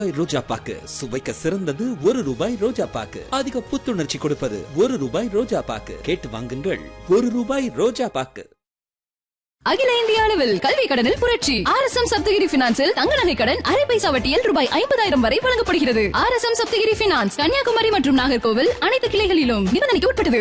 ரூபாய் ரோஜா பாக்கு சுவைக்க சிறந்தது ஒரு ரூபாய் ரோஜா பாக்கு அதிக புத்துணர்ச்சி கொடுப்பது ஒரு ரூபாய் ரோஜா பாக்கு கேட்டு வாங்குங்கள் ஒரு ரூபாய் ரோஜா பாக்கு அகில இந்திய அளவில் கல்வி கடனில் புரட்சி ஆர் எஸ் எம் சப்தகிரி பினான்சில் தங்க நகை கடன் அரை பைசா வட்டியில் ரூபாய் ஐம்பதாயிரம் வரை வழங்கப்படுகிறது R S M Saptagiri finance Kanyakumari மற்றும் நாகர்கோவில் அனைத்து கிளைகளிலும் நிபந்தனைக்கு உட்பட்டது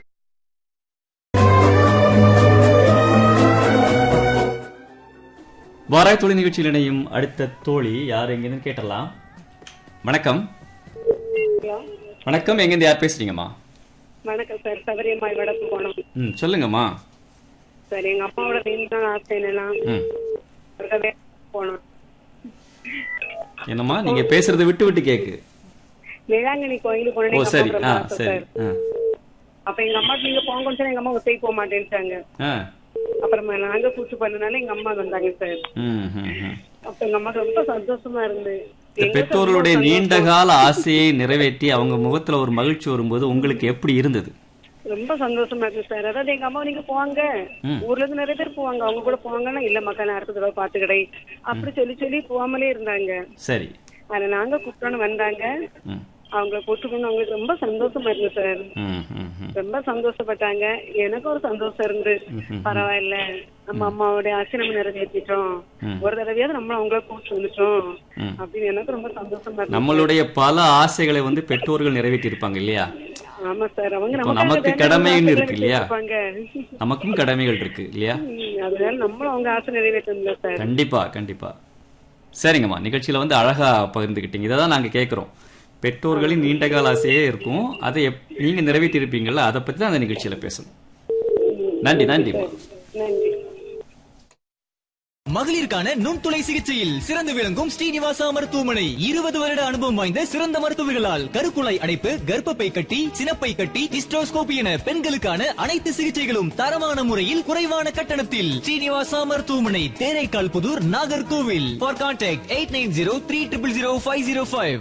வாராய் தொழில் நிகழ்ச்சியில் இணையும் அடுத்த தோழி யார் எங்கேருந்து கேட்டலாம் வணக்கம் வணக்கம் எங்கேருந்து யார் பேசுறீங்கம்மா வணக்கம் சார் சபரியம்மாள் வடக்கு போனோம் ம் சொல்லுங்கம்மா சார் எங்க அம்மாவோட நீண்ட நாள் ஆசை என்னன்னா ம் ஒரு தடவை போனோம் என்னம்மா நீங்க பேசுறது விட்டு விட்டு கேக்கு வேளாங்கண்ணி கோயிலுக்கு ஓ போனேன் சரி ஆ சரி ஆ அப்ப எங்க அம்மா நீங்க போங்கன்னு சொன்னா எங்க அம்மா ஒத்தை போக மாட்டேன்ட்டாங்க ஆ அப்புறமா நாங்க கூட்டு பண்ணனால எங்க அம்மா வந்தாங்க சார் ம் ம், ம். அப்ப எங்க அம்மா ரொம்ப சந்தோஷமா இருந்து இந்த எங்களுக்கு பெற்றோர்களுடைய ரொம்ப நீண்ட சந்தோஷம். கால ஆசையை நிறைவேற்றி அவங்க முகத்துல ஒரு மகிழ்ச்சி வரும்போது உங்களுக்கு எப்படி இருந்தது ரொம்ப சந்தோஷமா இருக்கு சார் அதாவது எங்க அம்மா நீங்க போவாங்க ம். ஊர்ல இருந்து நிறைய பேர் போவாங்க அவங்க கூட போவாங்கன்னா இல்ல மக்கா நான் அடுத்த தடவை பாத்துக்கடை அப்படி சொல்லி சொல்லி போகாமலே இருந்தாங்க சரி ஆனா நாங்க கூப்பிட்டோன்னு வந்தாங்க ம் அவங்கள கூட்டுக்கணும் அவங்களுக்கு ரொம்ப சந்தோஷமா இருக்கு சார் ம் ம் ம் ரொம்ப சந்தோஷப்பட்டாங்க எனக்கும் ஒரு சந்தோஷம் இருந்து பரவாயில்ல நம்ம அம்மாவோட ஆசை நம்ம நிறைவேற்றிட்டோம் ஒரு தடவையாவது நம்ம அவங்கள கூட்டு வந்துட்டோம் ம். அப்படின்னு எனக்கு ரொம்ப சந்தோஷமா இருக்கு நம்மளுடைய பல ஆசைகளை வந்து பெற்றோர்கள் நிறைவேற்றி இருப்பாங்க இல்லையா ஆமா சார் அவங்க இப்போ நமக்காக நமக்கு வேண்டாம் கடமைன்னு ஆசைகளை இருக்கு இல்லையா? வச்சிருப்பாங்க. நமக்கும் கடமைகள் இருக்கு இல்லையா ம், அதனால நம்மளும் அவங்க ஆசை நிறைவேற்றல சார் கண்டிப்பா கண்டிப்பா சரிங்கம்மா நிகழ்ச்சியில வந்து அழகா பகிர்ந்துக்கிட்டீங்க இதை தான் நாங்க கேட்குறோம் பெற்றோர்களின் நீண்டகால ஆசையே இருக்கும் அதை எப்- நீங்க நிறைவேற்றி இருப்பீங்கல்ல அதை பத்தி தான் அந்த நிகழ்ச்சியில பேசணும் நன்றி நன்றிம்மா நன்றி மகளிருக்கான நுண்துளை சிகிச்சையில் சிறந்து விளங்கும் ஸ்ரீனிவாசா மருத்துவமனை இருபது வருட அனுபவம் வாய்ந்த சிறந்த மருத்துவர்களால் கருக்குழாய் அடைப்பு கர்ப்பப்பை கட்டி சினப்பை கட்டி ஹிஸ்டோஸ்கோபி என பெண்களுக்கான அனைத்து சிகிச்சைகளும் தரமான முறையில் குறைவான கட்டணத்தில் ஸ்ரீனிவாசா மருத்துவமனை Theraikal Pudur Nagercoil for contact eight nine zero three triple zero five zero five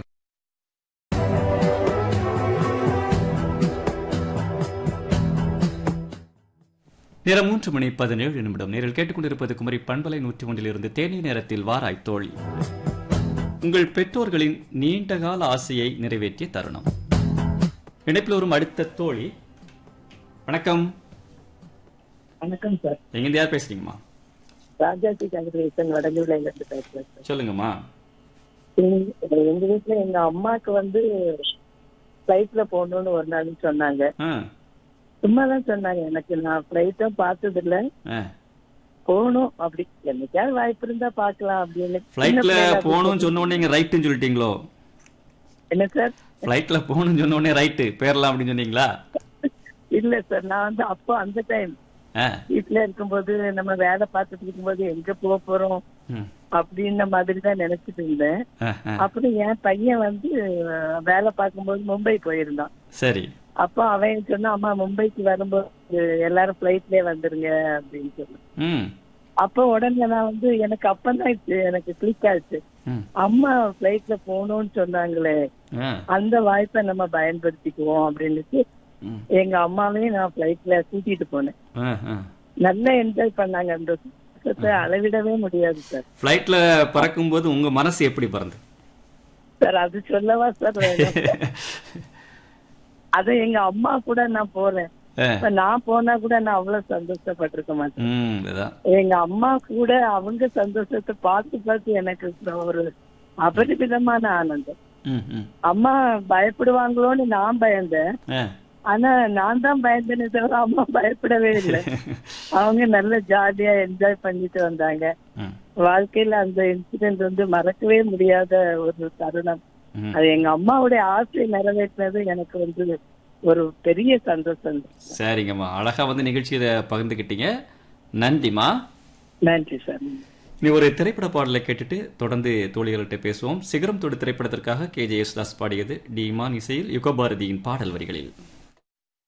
நேரம் மூன்று மணி பதினேழு நிமிடம் நேரில் கேட்டுக்கொண்டிருப்பது குமரி பண்பலை நூற்றி ஒன்றிலிருந்து தேனி நேரத்தில் வாராய் தோழி உங்கள் பெற்றோர்களின் நீண்டகால ஆசையை நிறைவேற்றிய தருணம் இணைப்பில் வரும் அடுத்த தோழி வணக்கம் வணக்கம் சார் எங்கிருந்து யார் பேசுறீங்கம்மா ராஜாஜி கதிரேசன் வடங்குலையில இருந்து பேசுறேன் சார் சொல்லுங்கம்மா எங்க எங்க வீட்டுல எங்க அம்மாக்கு வந்து பிளைட்ல போகணும்னு ஒரு நாள் சொன்னாங்க ஆ சும்மா தான் சொன்னாங்க எனக்கு நான் பிளைட்டும் பார்த்தது இல்ல ஆ போகணும் அப்படி என்னைக்காவது வாய்ப்பு இருந்தா பாக்கலாம் அப்படின்னு சின்ன ஃப்ளைட்ல பிள்ளைல அப்படி போகணும்னு சொன்ன உடனே நீங்க ரைட்டுன்னு சொல்லிட்டீங்களோ என்ன சார் ஃப்ளைட்ல போகணும்னு சொன்ன உடனே ரைட்டு பேரலாம் அப்படின்னு சொன்னீங்களா இல்ல சார் நான் வந்து அப்போ அந்த டைம் ஆ வீட்டுல இருக்கும்போது நம்ம வேலை பார்த்துட்டு இருக்கும்போது எங்க போக போறோம் ம். அப்படின்ன மாதிரி தான் நினைச்சிட்டு இருந்தேன் ஆ, ஆ. அப்புறம் என் பையன் வந்து அஹ், வேலை பார்க்கும்போது மும்பை போயிருந்தான் சரி அப்போ அவன் சொன்னா அம்மா மும்பைக்கு வரும்போது எல்லாரும் பிளைட்லயே வந்துருங்க அப்படின்னு சொன்னான் ம் அப்போ உடனே நான் வந்து எனக்கு அப்பதான் இது எனக்கு கிளிக் ஆச்சு ம் அம்மா பிளைட்ல போகணும்னு சொன்னாங்களே ஆ அந்த வாய்ப்பை நம்ம பயன்படுத்திக்குவோம் அப்படின்னுட்டு ம் எங்க அம்மாவையும் நான் பிளைட்ல கூட்டிட்டு போனேன் ஆ ஆ நல்லா என்ஜாய் பண்ணாங்க அந்த சுத்தத்தை அளவிடவே முடியாது சார் ஃப்ளைட்ல பறக்கும்போது உங்க மனசு எப்படி பறந்து சார் அது சொல்லவா சார் வேணும்? அது எங்க அம்மா கூட நான் போறேன் ஆ. இப்ப நான் போனா கூட நான் அவ்வளவு சந்தோஷப்பட்டிருக்க மாட்டேன் ம் அதான் எங்க அம்மா கூட அவங்க சந்தோஷத்தை பார்த்து பார்த்து எனக்கு ஒரு அபரிமிதமான ஆனந்தம் ம் ம் அம்மா பயப்படுவாங்களோன்னு நான் பயந்தேன் ஆ ஆனா நான் தான் பயந்தேனே தவிர அம்மா பயப்படவே இல்லை அவங்க நல்ல ஜாலியா என்ஜாய் பண்ணிட்டு வந்தாங்க ம் வாழ்க்கையில அந்த இன்சிடென்ட் வந்து மறக்கவே முடியாத ஒரு தருணம் ம். அது எங்க அம்மாவுடைய ஆசை நிறைவேற்றினது எனக்கு வந்து ஒரு பெரிய சந்தோஷம் சரிங்கம்மா அழகா வந்து நிகழ்ச்சியை பகிர்ந்துக்கிட்டீங்க நன்றிம்மா நன்றி சார் நீ ஒரு திரைப்பட பாடலை கேட்டுட்டு தொடர்ந்து தோழிகள்கிட்ட பேசுவோம் சிகரம் தொடு திரைப்படத்திற்காக கே ஜே யேசுதாஸ் பாடியது டி இமான் இசையில் யுகபாரதியின் பாடல் வரிகளில்